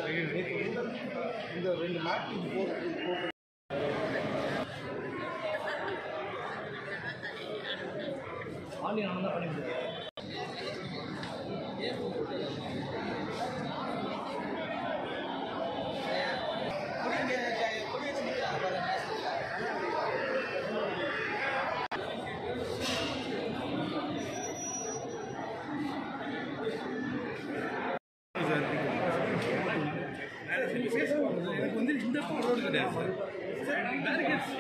இந்த ரெண்டு மேட்ச் போட்டு போட்டு ஆன்லைன் ஆனால் தான் பண்ணி கொடுத்தேன் எனக்கு வந்து இந்த ரோடு கிடையாது sir barricades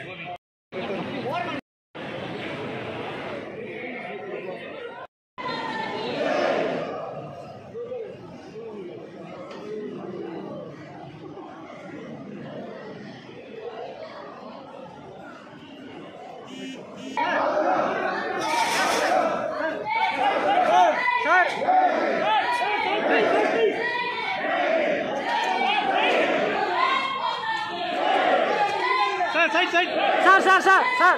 sir side side sir sir sir sir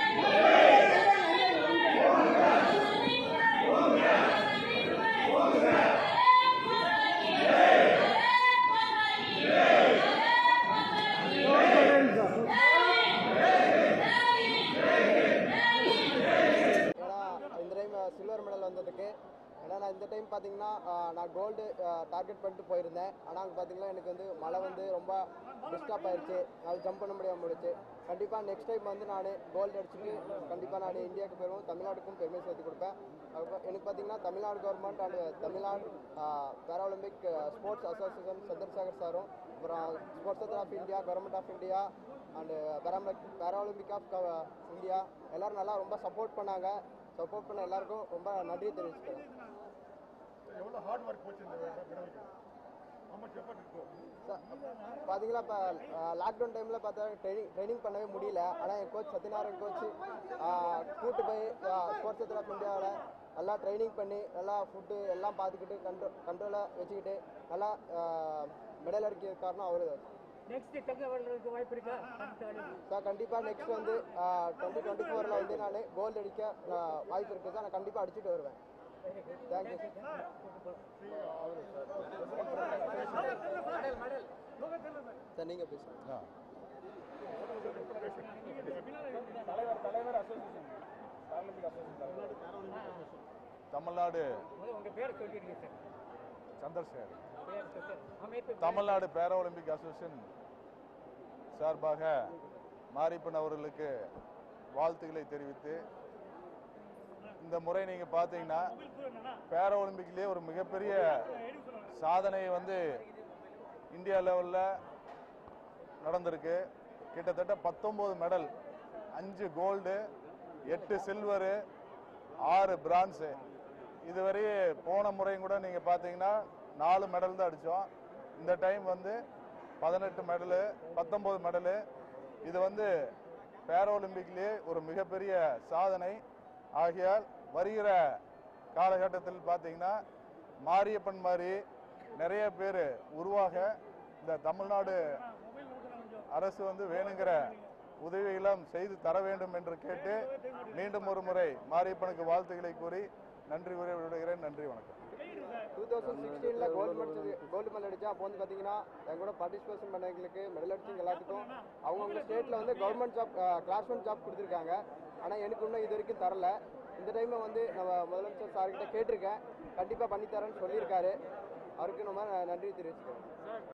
ஏன்னா இந்த டைம் சில்வர் மெடல் வந்ததுக்கு ஏன்னா நான் இந்த டைம் பார்த்தீங்கன்னா ஆஹ், நான் கோல்டு டார்கெட் பண்ணிட்டு போயிருந்தேன் ஆனால் அங்கே பார்த்தீங்கன்னா எனக்கு வந்து மழை வந்து ரொம்ப டிஸ்டர்ப் ஆயிடுச்சு அது ஜம்ப் பண்ண முடியாம போயிடுச்சு கண்டிப்பாக நெக்ஸ்ட் டைம் வந்து நான் கோல்டு அடிச்சுட்டு கண்டிப்பாக நான் இந்தியாவுக்கு பெறுவோம் தமிழ்நாட்டுக்கும் பெருமை சேர்த்து கொடுப்பேன் அதுக்கப்புறம் எனக்கு பார்த்தீங்கன்னா Tamil Nadu government and Tamil Nadu paralympic sports association Chandrasekhar சாரும் அப்புறம் sports of India government of India and paralympic paralympic of India எல்லாரும் நல்லா ரொம்ப சப்போர்ட் பண்ணாங்க சப்போர்ட் பண்ண எல்லாருக்கும் ரொம்ப நன்றி தெரிவிச்சுக்கிறேன் எவ்வளோ ஹார்ட் ஒர்க் போச்சு இந்த மெடலுக்கு ஆமாம் எஃபர்ட் இருக்கும் பார்த்தீங்களா இப்போ லாக்டவுன் டைமில் பார்த்தா ட்ரைனிங் ட்ரைனிங் பண்ணவே முடியல ஆனால் என் கோச் சத்யநாராயண் கோச் கூட்டு போய் ஸ்போர்ட்ஸ் ஆஃப் இந்தியாவில் நல்லா ட்ரைனிங் பண்ணி நல்லா ஃபுட்டு எல்லாம் பார்த்துக்கிட்டு கண்ட்ரோ கண்ட்ரோலாக வச்சுக்கிட்டு நல்லா மெடல் அடிக்க காரணம் அவரு தான் நெக்ஸ்ட் தங்க வர்றதுக்கு வாய்ப்பு இருக்கா சார் கண்டிப்பாக நெக்ஸ்ட் வந்து டுவெண்ட்டி டுவெண்ட்டி ஃபோரில் வந்து நான் கோல்டு அடிக்க ஆஹ், வாய்ப்பு இருக்குது சார் நான் கண்டிப்பாக அடிச்சுட்டு வருவேன் தேங்க்யூ சார் சார் நீங்கள் பேசுங்க தமிழ்நாடு உங்க பேர் சொல்லிடுங்க சார் சந்திரசேகர் பேர் சார் அமைப்பு தமிழ்நாடு பேரா ஒலிம்பிக் அசோசியேஷன் சார்பாக மாரியப்பன் அவர்களுக்கு வாழ்த்துக்களை தெரிவித்து இந்த முறை நீங்கள் பார்த்தீங்கன்னா பேரா ஒலிம்பிக்லேயே ஒரு மிகப்பெரிய சாதனை வந்து இந்தியா லெவலில் நடந்திருக்கு கிட்டத்தட்ட பத்தொம்போது மெடல் அஞ்சு கோல்டு எட்டு சில்வரு ஆறு பிரான்ஸு இதுவரை போன முறையும் கூட நீங்கள் பார்த்தீங்கன்னா நாலு மெடல் தான் அடித்தோம் இந்த டைம் வந்து பதினெட்டு மெடலு பத்தொம்போது மெடலு இது வந்து பேராலிம்பிக்லேயே ஒரு மிகப்பெரிய சாதனை ஆகையால் வருகிற காலகட்டத்தில் பார்த்தீங்கன்னா மாரியப்பன் மாதிரி நிறைய பேர் உருவாக இந்த தமிழ்நாடு அரசு வந்து வேணுங்கிற உதவிகளும் செய்து தர வேண்டும் என்று கேட்டு மீண்டும் ஒரு முறை மாரியப்பனுக்கு வாழ்த்துக்களை கூறி நன்றி கூறி விடுகிறேன் நன்றி வணக்கம் டூ தௌசண்ட் சிக்ஸ்டீனில் கோல்டு மெடல் கோல்டு மெடல் அடித்தா அப்போ வந்து பார்த்தீங்கன்னா என் கூட பார்ட்டிசிபேஷன் பண்ணவங்களுக்கு மெடல் அடிச்சவங்க எல்லாத்துக்கும் அவங்கவுங்க ஸ்டேட்டில் வந்து government job class one job கொடுத்துருக்காங்க ஆனால் எனக்கு இன்னும் இது வரைக்கும் தரல இந்த டைமை வந்து நம்ம முதலமைச்சர் சார்கிட்ட கேட்டிருக்கேன் கண்டிப்பாக பண்ணி தரேன்னு சொல்லியிருக்காரு அவருக்கு நம்ம நன்றி தெரிவிச்சுக்கிறேன்